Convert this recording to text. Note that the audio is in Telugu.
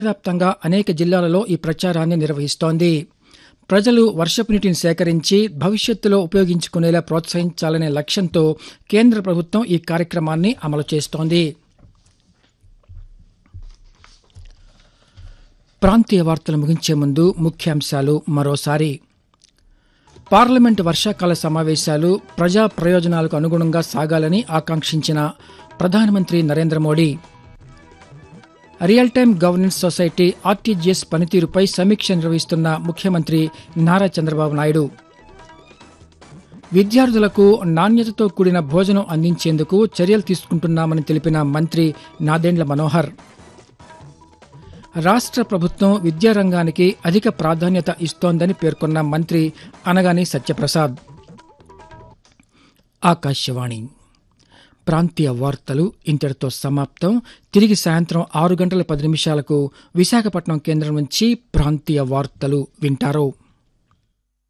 వ్యాప్తంగా అనేక జిల్లాలలో ఈ ప్రచారాన్ని నిర్వహిస్తోంది ప్రజలు వర్షపు నీటిని సేకరించి భవిష్యత్తులో ఉపయోగించుకునేలా ప్రోత్సహించాలనే లక్ష్యంతో కేంద్ర ప్రభుత్వం ఈ కార్యక్రమాన్ని అమలు చేస్తోంది ప్రాంతీయ వార్తలు ముగించే ముందు ముఖ్యాంశాలు మరోసారి పార్లమెంటు వర్షాకాల సమావేశాలు ప్రజా ప్రయోజనాలకు అనుగుణంగా సాగాలని ఆకాంక్షించిన ప్రధానమంత్రి Narendra Modi real time governance society RTGS పనితీరుపై సమీక్ష నిర్వహిస్తున్న ముఖ్యమంత్రి నారా చంద్రబాబు నాయుడు విద్యార్థులకు నాణ్యతతో కూడిన భోజనం అందించేందుకు చర్యలు తీసుకుంటున్నామని తెలిపిన మంత్రి నాదెండ్ల మనోహర్ రాష్ట్ర ప్రభుత్వం విద్యారంగానికి అధిక ప్రాధాన్యత ఇస్తోందని పేర్కొన్న మంత్రి అనగాని సత్యప్రసాద్ ఆకాశవాణి ప్రాంతీయ వార్తలు ఇంతటితో సమాప్తం తిరిగి సాయంత్రం ఆరు గంటల పది నిమిషాలకు విశాఖపట్నం కేంద్రం నుంచి ప్రాంతీయ వార్తలు వింటారు